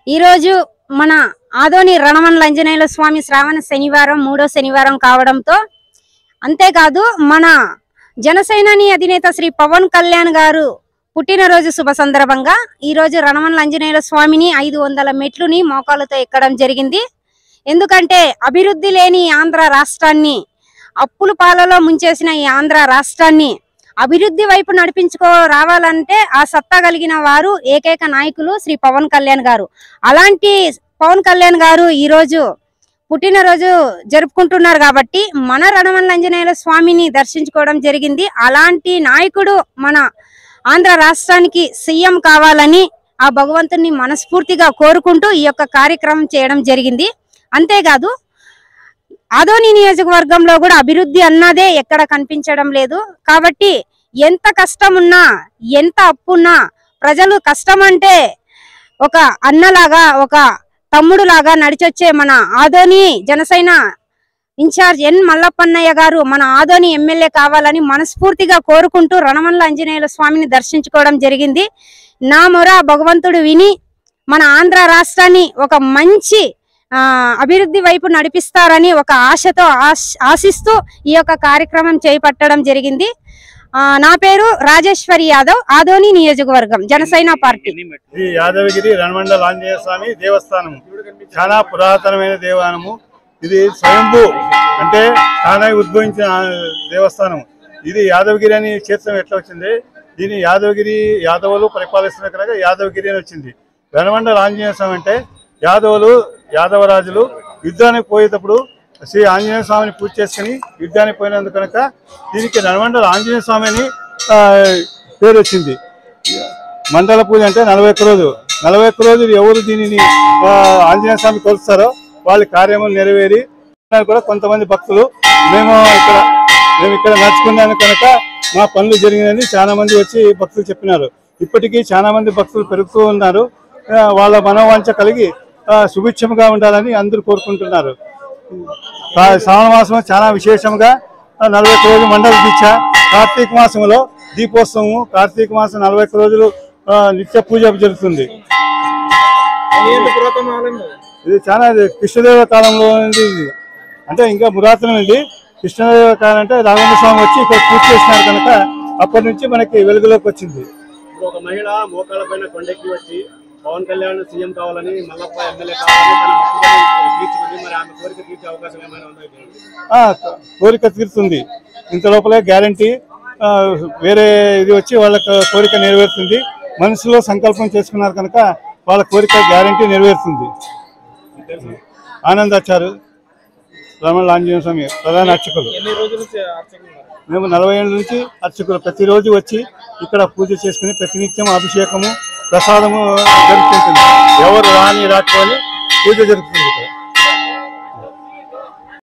ఈరోజు మన ఆదోని రణమన్ లంజనేయుల స్వామి శ్రావణ శనివారం మూడో శనివారం కావడంతో అంతేకాదు మన జనసేనాని అధినేత శ్రీ పవన్ కళ్యాణ్ గారు పుట్టినరోజు శుభ సందర్భంగా ఈ రోజు రణమన్ లంజనేయుల స్వామిని ఐదు వందల మెట్లుని మోకాలతో ఎక్కడం జరిగింది ఎందుకంటే అభివృద్ధి లేని ఈ ఆంధ్ర రాష్ట్రాన్ని అప్పుల పాలలో ముంచేసిన ఈ ఆంధ్ర రాష్ట్రాన్ని అభివృద్ధి వైపు నడిపించుకో రావాలంటే ఆ సత్తా కలిగిన వారు ఏకైక నాయకులు శ్రీ పవన్ కళ్యాణ్ గారు అలాంటి పవన్ కళ్యాణ్ గారు ఈ రోజు పుట్టినరోజు జరుపుకుంటున్నారు కాబట్టి మన రణవన్ ఆంజనేయుల స్వామిని దర్శించుకోవడం జరిగింది అలాంటి నాయకుడు మన ఆంధ్ర రాష్ట్రానికి సీఎం కావాలని ఆ భగవంతుని మనస్ఫూర్తిగా కోరుకుంటూ ఈ యొక్క కార్యక్రమం చేయడం జరిగింది అంతేకాదు ఆదోని నియోజకవర్గంలో కూడా అభివృద్ధి అన్నదే ఎక్కడ కనిపించడం లేదు కాబట్టి ఎంత కష్టం ఉన్నా ఎంత అప్పున్నా ప్రజలు కష్టం అంటే ఒక అన్నలాగా ఒక తమ్ముడులాగా నడిచొచ్చే మన ఆదోని జనసేన ఇన్ఛార్జ్ ఎన్ మల్లప్పన్నయ్య గారు మన ఆదోని ఎమ్మెల్యే కావాలని మనస్ఫూర్తిగా కోరుకుంటూ రణమల్ల ఆంజనేయుల స్వామిని దర్శించుకోవడం జరిగింది నా మొర భగవంతుడు విని మన ఆంధ్ర రాష్ట్రాన్ని ఒక మంచి ఆ, అభివృద్ధి వైపు నడిపిస్తారని ఒక ఆశతో ఆశ్- ఆశిస్తూ ఈ యొక్క కార్యక్రమం చేపట్టడం జరిగింది ఆ, నా పేరు రాజేశ్వరి యాదవ్ ఆదోని నియోజకవర్గం జనసేన పార్టీ ఈ యాదవగిరి రణమండల ఆంజనేయ స్వామి దేవస్థానం చాలా పురాతనమైన దేవాలయము ఇది స్వయంభూ అంటే తానే ఉద్భవించిన ఆ దేవస్థానం ఇది యాదవగిరి అని క్షేత్రం ఎట్లా వచ్చింది దీని యాదవగిరి యాదవులు పరిపాలిస్తున్న కనుక యాదవగిరి అని వచ్చింది రణమండల ఆంజనేయ స్వామి అంటే యాదవులు యాదవరాజులు యుద్ధానికి పోయేటప్పుడు శ్రీ ఆంజనేయ స్వామిని పూజ చేసుకుని యుద్ధానికి పోయినందుకు కనుక దీనికి రణమండల ఆంజనేయ స్వామి అని ఆ, పేరు వచ్చింది మండల పూజ అంటే నలభై ఒక్క రోజు నలభై ఒక్క రోజులు ఎవరు దీనిని ఆ, ఆంజనేయ స్వామి కొలుస్తారో వాళ్ళ కార్యములు నెరవేరి కూడా కొంతమంది భక్తులు మేము ఇక్కడ మేము ఇక్కడ నడుచుకున్నాను కనుక మా పనులు జరిగినని చాలా మంది వచ్చి భక్తులు చెప్పినారు ఇప్పటికీ చాలా మంది భక్తులు పెరుగుతూ ఉన్నారు ఆ, వాళ్ళ మనోవాంఛ కలిగి ఆ, సుభిక్షంగా ఉండాలని అందరూ కోరుకుంటున్నారు ఆ, శ్రావణ మాసం చాలా విశేషంగా ఆ, నలభై ఒక్క రోజు మండల దీక్ష కార్తీక మాసంలో దీపోత్సవము కార్తీక మాసం నలభై ఒక్క రోజులు ఆ, నిత్య పూజ జరుగుతుంది ఇది చాలా ఇది కృష్ణదేవ కాలంలో ఉంది ఇది అంటే ఇంకా పురాతనం ఇది కృష్ణదేవ కాలం అంటే రాఘవ స్వామి వచ్చి ఇక్కడ పూజ చేసినారు కనుక అప్పటి నుంచి మనకి వెలుగులోకి వచ్చింది ఇప్పుడు ఒక మహిళ మోకాళ్ళ పైన కొండెక్కి వచ్చి పవన్ కళ్యాణ్ సీఎం కావాలని మల్లప్ప ఎమ్మెల్యే కావాలని తన మొక్కుబడిని తీర్చుకుంది మరి ఆమె కోరిక తీర్చే అవకాశం ఏమైనా ఉందా ఇప్పుడు? ఆ, కోరిక తీరుతుంది ఇంత లోపలే గ్యారంటీ వేరే ఇది వచ్చి వాళ్ళ కోరిక నెరవేరుతుంది మనసులో సంకల్పం చేసుకున్నారు కనుక వాళ్ళ కోరిక గ్యారంటీ నెరవేరుతుంది ఆనందాచారు రమణ ఆంజనేయ స్వామి ప్రధాన అర్చకులు ఎన్ని రోజుల నుంచి అర్చకులు ఉన్నారు? మేము నలభై ఏళ్ళ నుంచి అర్చకులు ప్రతిరోజు వచ్చి ఇక్కడ పూజ చేసుకుని ప్రతినిత్యం అభిషేకము ప్రసాదము జరుగుతుంటుంది ఎవరు రాని రాకపోని పూజ జరుగుతుంది